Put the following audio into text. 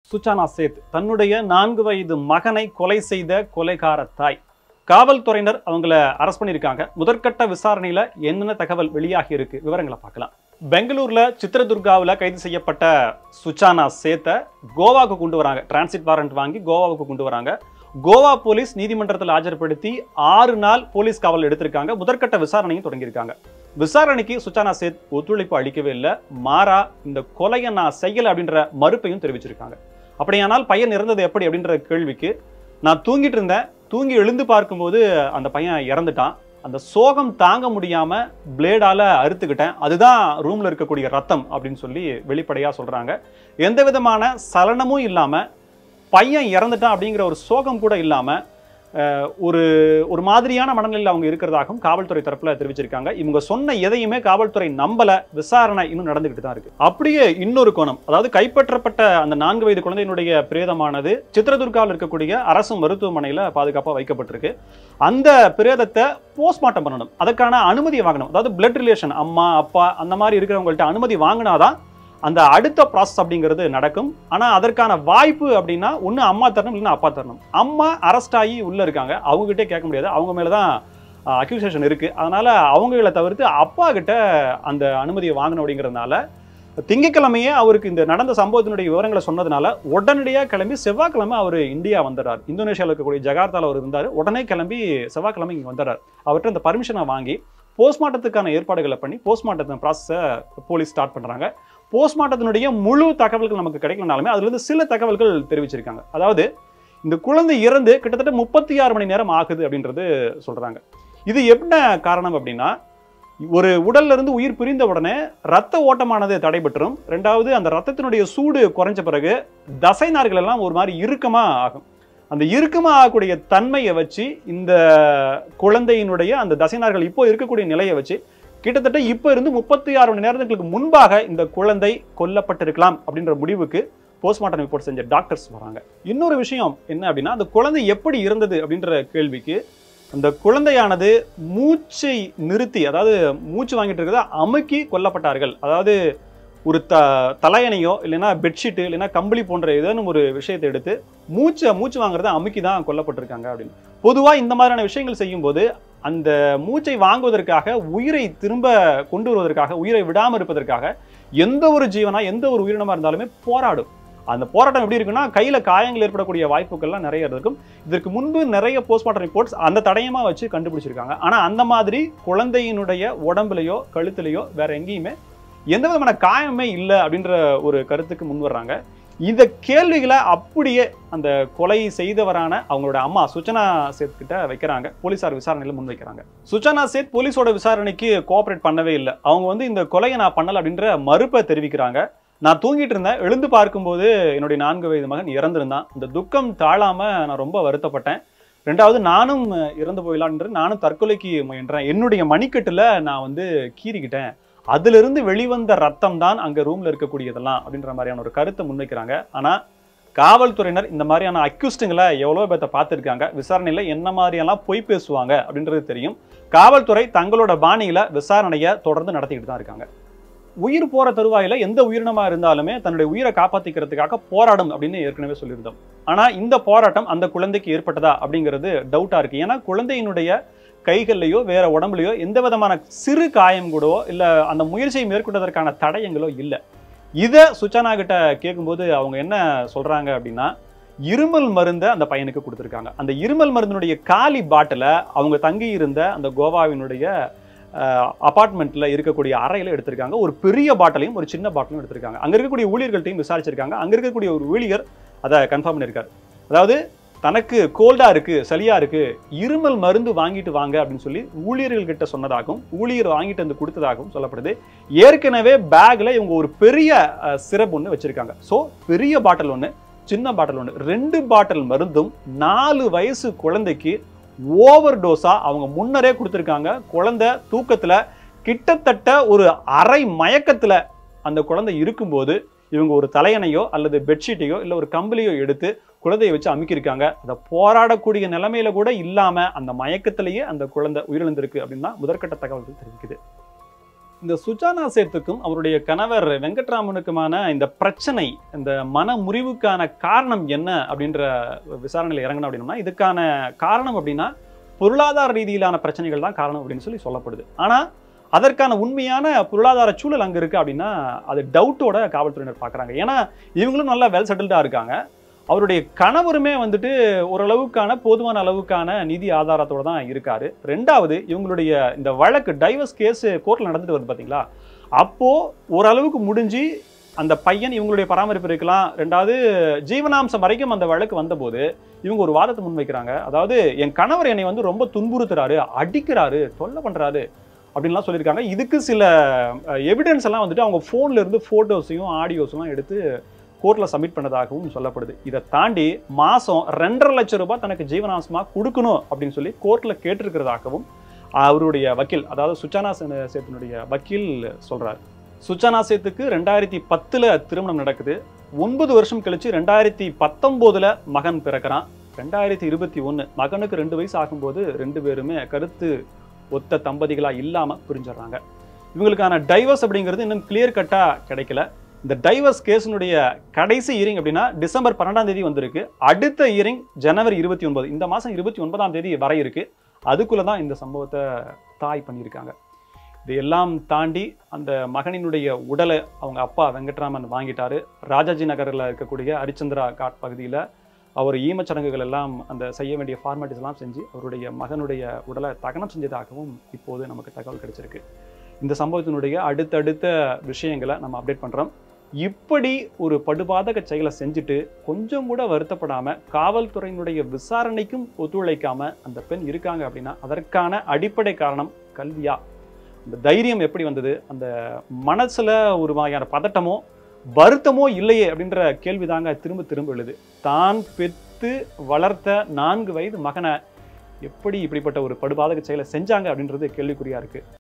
சுச்சானா சேத் தன்னுடைய நான்கு வயது மகனை கொலை செய்த கொலைகார தாய் காவல்துறையினர் அவங்கள அரெஸ்ட் பண்ணியிருக்காங்க முதற்கட்ட விசாரணையில என்னென்ன தகவல் வெளியாகி இருக்கு விவரங்களை பார்க்கலாம் பெங்களூர்ல சித்திரதுர்காவில் கைது செய்யப்பட்ட சுச்சானா சேத்தை கோவாவுக்கு கொண்டு வராங்க டிரான்சிட் வாரண்ட் வாங்கி கோவாவுக்கு கொண்டு வராங்க கோவா போலீஸ் நீதிமன்றத்தில் ஆஜர்படுத்தி ஆறு நாள் போலீஸ் காவல் எடுத்திருக்காங்க முதற்கட்ட விசாரணையும் தொடங்கியிருக்காங்க விசாரணைக்கு சுச்சானா சேத் ஒத்துழைப்பு அளிக்கவே இல்லை மாறா இந்த கொலையை நான் செய்யல அப்படின்ற மறுப்பையும் தெரிவிச்சிருக்காங்க அப்படியானால் பையன் இறந்தது எப்படி அப்படின்ற கேள்விக்கு நான் தூங்கிட்டு இருந்தேன் தூங்கி எழுந்து பார்க்கும்போது அந்த பையன் இறந்துட்டான் அந்த சோகம் தாங்க முடியாம பிளேடால அறுத்துக்கிட்டேன் அதுதான் ரூம்ல இருக்கக்கூடிய ரத்தம் அப்படின்னு சொல்லி வெளிப்படையா சொல்றாங்க எந்த விதமான சலனமும் இல்லாம பையன் இறந்துட்டான் அப்படிங்கிற ஒரு சோகம் கூட இல்லாம அஹ், ஒரு ஒரு மாதிரியான மனநிலையில் அவங்க இருக்கிறதாகவும் காவல்துறை தரப்புல தெரிவிச்சிருக்காங்க இவங்க சொன்ன எதையுமே காவல்துறை நம்பல விசாரணை இன்னும் நடந்துகிட்டு தான் இருக்கு அப்படியே இன்னொரு கோணம் அதாவது கைப்பற்றப்பட்ட அந்த நான்கு வயது குழந்தையினுடைய பிரேதமானது சித்திரதுர்காவில் இருக்கக்கூடிய அரசு மருத்துவமனையில பாதுகாப்பாக வைக்கப்பட்டிருக்கு அந்த பிரேதத்தை போஸ்ட்மார்ட்டம் பண்ணணும் அதற்கான அனுமதியை வாங்கணும் அதாவது பிளட் ரிலேஷன் அம்மா அப்பா அந்த மாதிரி இருக்கிறவங்கள்ட்ட அனுமதி வாங்கினாதான் அந்த அடுத்த ப்ராசஸ் அப்படிங்கிறது நடக்கும் ஆனால் அதற்கான வாய்ப்பு அப்படின்னா ஒன்று அம்மா தரணும் இல்லைன்னா அப்பா தரணும் அம்மா அரெஸ்ட் ஆகி உள்ளே இருக்காங்க அவங்ககிட்டே கேட்க முடியாது அவங்க மேலே தான் அக்யூசேஷன் இருக்குது அதனால் அவங்கள தவிர்த்து அப்பா கிட்ட அந்த அனுமதியை வாங்கணும் அப்படிங்கிறதுனால திங்கட்கிழமையே அவருக்கு இந்த நடந்த சம்பவத்தினுடைய விவரங்களை சொன்னதுனால உடனடியாக கிளம்பி செவ்வாய்க்கிழமை அவர் இந்தியா வந்துடுறார் இந்தோனேஷியாவில் இருக்கக்கூடிய ஜகார்த்தால அவர் இருந்தார் உடனே கிளம்பி செவ்வாய்க்கிழமை இங்கே வந்துடுறார் அவர்கிட்ட இந்த பர்மிஷனை வாங்கி போஸ்ட்மார்ட்டத்துக்கான ஏற்பாடுகளை பண்ணி போஸ்ட்மார்ட்டத்தின் ப்ராசஸை போலீஸ் ஸ்டார்ட் பண்ணுறாங்க போஸ்ட்மார்ட்டத்தினுடைய முழு தகவல்கள் நமக்கு கிடைக்கலனாலுமே அதுலேருந்து சில தகவல்கள் தெரிவிச்சிருக்காங்க அதாவது இந்த குழந்தை இறந்து கிட்டத்தட்ட முப்பத்தி ஆறு மணி நேரம் ஆகுது அப்படின்றது சொல்றாங்க இது என்ன காரணம் அப்படின்னா ஒரு உடல்ல இருந்து உயிர் பிரிந்த உடனே ரத்த ஓட்டமானது தடைபட்டுரும் ரெண்டாவது அந்த ரத்தத்தினுடைய சூடு குறைஞ்ச பிறகு தசை நார்கள் எல்லாம் ஒரு மாதிரி இறுக்கமா ஆகும் அந்த இறுக்கமா ஆகக்கூடிய தன்மையை வச்சு இந்த குழந்தையினுடைய அந்த தசைநார்கள் இப்போ இருக்கக்கூடிய நிலையை வச்சு கிட்டத்தட்ட இப்போ இருந்து முப்பத்தி ஆறு மணி நேரங்களுக்கு முன்பாக இந்த குழந்தை கொல்லப்பட்டிருக்கலாம் அப்படின்ற முடிவுக்கு போஸ்ட்மார்ட்டம் ரிப்போர்ட் செஞ்ச டாக்டர்ஸ் வராங்க இன்னொரு விஷயம் என்ன அப்படின்னா அந்த குழந்தை எப்படி இருந்தது அப்படின்ற கேள்விக்கு அந்த குழந்தையானது மூச்சை நிறுத்தி அதாவது மூச்சு வாங்கிட்டு இருக்கிறத அமுக்கி கொல்லப்பட்டார்கள் அதாவது ஒரு த தலையணையோ இல்லைன்னா பெட்ஷீட்டு இல்லைன்னா கம்பளி போன்ற ஏதேனும் ஒரு விஷயத்தை எடுத்து மூச்சை மூச்சு வாங்குறத அமுக்கி தான் கொல்லப்பட்டிருக்காங்க அப்படின்னு பொதுவாக இந்த மாதிரியான விஷயங்கள் செய்யும்போது அந்த மூச்சை வாங்குவதற்காக உயிரை திரும்ப கொண்டு வருவதற்காக உயிரை விடாமல் இருப்பதற்காக எந்த ஒரு ஜீவனா எந்த ஒரு உயிரினமா இருந்தாலுமே போராடும் அந்த போராட்டம் எப்படி இருக்குன்னா கையில காயங்கள் ஏற்படக்கூடிய வாய்ப்புகள்லாம் நிறைய இருக்கும் இதற்கு முன்பு நிறைய போஸ்ட்மார்ட்டம் ரிப்போர்ட்ஸ் அந்த தடயமா வச்சு கண்டுபிடிச்சிருக்காங்க ஆனா அந்த மாதிரி குழந்தையினுடைய உடம்புலையோ கழுத்துலையோ வேற எங்கேயுமே எந்த விதமான காயமே இல்லை அப்படின்ற ஒரு கருத்துக்கு முன் வர்றாங்க இந்த கேள்விகளை அப்படியே அந்த கொலை செய்தவரான அவங்களோட அம்மா சுச்சனா சேத் கிட்ட வைக்கிறாங்க போலீசார் விசாரணையில முன் வைக்கிறாங்க சுச்சனா சேத் போலீஸோட விசாரணைக்கு கோஆபரேட் பண்ணவே இல்லை அவங்க வந்து இந்த கொலையை நான் பண்ணல அப்படின்ற மறுப்பை தெரிவிக்கிறாங்க நான் தூங்கிட்டு இருந்தேன் எழுந்து பார்க்கும்போது என்னுடைய நான்கு வயது மகன் இறந்திருந்தான் இந்த துக்கம் தாழாம நான் ரொம்ப வருத்தப்பட்டேன் ரெண்டாவது நானும் இறந்து போயிடலான்ற நானும் தற்கொலைக்கு முயன்றேன் என்னுடைய மணிக்கட்டுல நான் வந்து கீறிக்கிட்டேன் அதிலிருந்து வெளிவந்த ரத்தம் தான் அங்க ரூம்ல இருக்கக்கூடியதெல்லாம் அப்படின்ற மாதிரியான ஒரு கருத்தை முன்வைக்கிறாங்க ஆனா காவல்துறையினர் இந்த மாதிரியான அக்யூஸ்டுங்களை எவ்வளோ பேர்த்த பார்த்துருக்காங்க விசாரணையில் என்ன மாதிரியெல்லாம் பொய் பேசுவாங்க அப்படின்றது தெரியும் காவல்துறை தங்களோட பாணியில விசாரணையை தொடர்ந்து நடத்திக்கிட்டு தான் இருக்காங்க உயிர் போற தருவாயில எந்த உயிரினமா இருந்தாலுமே தன்னுடைய உயிரை காப்பாத்திக்கிறதுக்காக போராடும் அப்படின்னு ஏற்கனவே சொல்லியிருந்தோம் ஆனா இந்த போராட்டம் அந்த குழந்தைக்கு ஏற்பட்டதா அப்படிங்கிறது டவுட்டா இருக்கு ஏன்னா குழந்தையினுடைய கைகள்லையோ வேற உடம்புலையோ எந்த விதமான சிறு காயம் கூடவோ இல்ல அந்த முயற்சியை மேற்கொண்டதற்கான தடயங்களோ இல்லை இதை சுச்சானா கிட்ட கேட்கும்போது அவங்க என்ன சொல்றாங்க அப்படின்னா இருமல் மருந்தை அந்த பையனுக்கு கொடுத்துருக்காங்க அந்த இருமல் மருந்தினுடைய காலி பாட்டிலை அவங்க தங்கி இருந்த அந்த கோவாவினுடைய அபார்ட்மெண்ட்ல இருக்கக்கூடிய அறையில எடுத்திருக்காங்க ஒரு பெரிய பாட்டிலையும் ஒரு சின்ன பாட்டிலும் எடுத்திருக்காங்க அங்க இருக்கக்கூடிய ஊழியர்கள்ட்டையும் விசாரிச்சிருக்காங்க அங்க இருக்கக்கூடிய ஒரு ஊழியர் அதை கன்ஃபார்ம் பண்ணியிருக்காரு அதாவது தனக்கு கோல்டா இருக்கு சளியா இருக்கு இருமல் மருந்து வாங்கிட்டு வாங்க அப்படின்னு சொல்லி ஊழியர்கள் கிட்ட சொன்னதாகவும் ஊழியர் வாங்கிட்டு வந்து கொடுத்ததாகவும் சொல்லப்படுது ஏற்கனவே பேக்ல இவங்க ஒரு பெரிய சிரப் ஒன்று வச்சிருக்காங்க ஸோ பெரிய பாட்டில் ஒன்று சின்ன பாட்டில் ஒன்று ரெண்டு பாட்டில் மருந்தும் நாலு வயசு குழந்தைக்கு ஓவர் டோஸா அவங்க முன்னரே கொடுத்துருக்காங்க குழந்தை தூக்கத்துல கிட்டத்தட்ட ஒரு அரை மயக்கத்துல அந்த குழந்தை இருக்கும்போது இவங்க ஒரு தலையணையோ அல்லது பெட்ஷீட்டையோ இல்லை ஒரு கம்பளியோ எடுத்து குழந்தையை வச்சு அமுக்கியிருக்காங்க அதை போராடக்கூடிய நிலைமையில கூட இல்லாம அந்த மயக்கத்திலேயே அந்த குழந்தை உயிரிழந்திருக்கு அப்படின்னு தான் முதற்கட்ட தகவல்கள் தெரிவிக்குது இந்த சுஜானா சேத்துக்கும் அவருடைய கணவர் வெங்கட்ராமனுக்குமான இந்த பிரச்சனை இந்த மன முறிவுக்கான காரணம் என்ன அப்படின்ற விசாரணையில் இறங்கணும் அப்படின்னா இதுக்கான காரணம் அப்படின்னா பொருளாதார ரீதியிலான பிரச்சனைகள் தான் காரணம் அப்படின்னு சொல்லி சொல்லப்படுது ஆனா அதற்கான உண்மையான பொருளாதார சூழல் அங்க இருக்கு அப்படின்னா அது டவுட்டோட காவல்துறையினர் பார்க்கறாங்க ஏன்னா இவங்களும் நல்லா வெல் செட்டில்டா இருக்காங்க அவருடைய கணவருமே வந்துட்டு ஓரளவுக்கான போதுமான அளவுக்கான நிதி ஆதாரத்தோட தான் இருக்காரு ரெண்டாவது இவங்களுடைய இந்த வழக்கு டைவர்ஸ் கேஸ் கோர்ட்ல நடந்துட்டு வருது பாத்தீங்களா அப்போ ஓரளவுக்கு முடிஞ்சு அந்த பையன் இவங்களுடைய பராமரிப்பு இருக்கலாம் ரெண்டாவது ஜீவனாம்சம் வரைக்கும் அந்த வழக்கு வந்தபோது இவங்க ஒரு வாதத்தை முன்வைக்கிறாங்க அதாவது என் கணவர் என்னை வந்து ரொம்ப துன்புறுத்துறாரு அடிக்கிறாரு தொல்லை பண்றாரு அப்படின்லாம் சொல்லியிருக்காங்க இதுக்கு சில எவிடன்ஸ் எல்லாம் வந்துட்டு அவங்க ஃபோன்ல இருந்து ஃபோட்டோஸையும் ஆடியோஸையும் எடுத்து கோர்ட்ல சப்மிட் பண்ணதாகவும் சொல்லப்படுது இதை தாண்டி மாசம் ரெண்டரை லட்சம் ரூபாய் தனக்கு ஜீவனாம்சமா கொடுக்கணும் அப்படின்னு சொல்லி கோர்ட்ல கேட்டிருக்கிறதாகவும் அவருடைய வக்கீல் அதாவது சுச்சானா சே- சேத்தினுடைய வக்கீல் சொல்றாரு சுச்சானா சேத்துக்கு ரெண்டாயிரத்தி பத்துல திருமணம் நடக்குது ஒன்பது வருஷம் கழிச்சு ரெண்டாயிரத்தி பத்தொன்பதுல மகன் பிறக்கிறான் ரெண்டாயிரத்தி இருபத்தி ஒன்று மகனுக்கு ரெண்டு வயசு ஆகும்போது ரெண்டு பேருமே கருத்து ஒத்த தம்பதிகளா இல்லாம பிரிஞ்சிடுறாங்க இவங்களுக்கான டைவர்ஸ் அப்படிங்கிறது இன்னும் கிளியர் கட்டா கிடைக்கல இந்த டைவர்ஸ் கேஸினுடைய கடைசி இயரிங் அப்படின்னா டிசம்பர் பன்னெண்டாம் தேதி வந்திருக்கு அடுத்த இயரிங் ஜனவரி இருபத்தி ஒன்பது இந்த மாதம் இருபத்தி ஒன்பதாம் தேதி வர இருக்கு அதுக்குள்ள தான் இந்த சம்பவத்தை தாய் பண்ணியிருக்காங்க இது எல்லாம் தாண்டி அந்த மகனினுடைய உடலை அவங்க அப்பா வெங்கட்ராமன் வாங்கிட்டாரு ராஜாஜி நகரில் இருக்கக்கூடிய ஹரிச்சந்திரா காட் பகுதியில் அவர் ஈமச்சடங்குகள் எல்லாம் அந்த செய்ய வேண்டிய ஃபார்மாலிட்டிஸ் எல்லாம் செஞ்சு அவருடைய மகனுடைய உடலை தகனம் செஞ்சதாகவும் இப்போது நமக்கு தகவல் கிடைச்சிருக்கு இந்த சம்பவத்தினுடைய அடுத்தடுத்த விஷயங்களை நம்ம அப்டேட் பண்ணுறோம் இப்படி ஒரு படுபாதக செயலை செஞ்சுட்டு கொஞ்சம் கூட வருத்தப்படாம காவல்துறையினுடைய விசாரணைக்கும் ஒத்துழைக்காம அந்த பெண் இருக்காங்க அப்படின்னா அதற்கான அடிப்படை காரணம் கல்வியா அந்த தைரியம் எப்படி வந்தது அந்த மனசுல ஒரு வகையான பதட்டமோ வருத்தமோ இல்லையே அப்படின்ற கேள்விதாங்க திரும்ப திரும்ப எழுது தான் பெற்று வளர்த்த நான்கு வயது மகனை எப்படி இப்படிப்பட்ட ஒரு படுபாதக செயலை செஞ்சாங்க அப்படின்றது கேள்விக்குறியா இருக்கு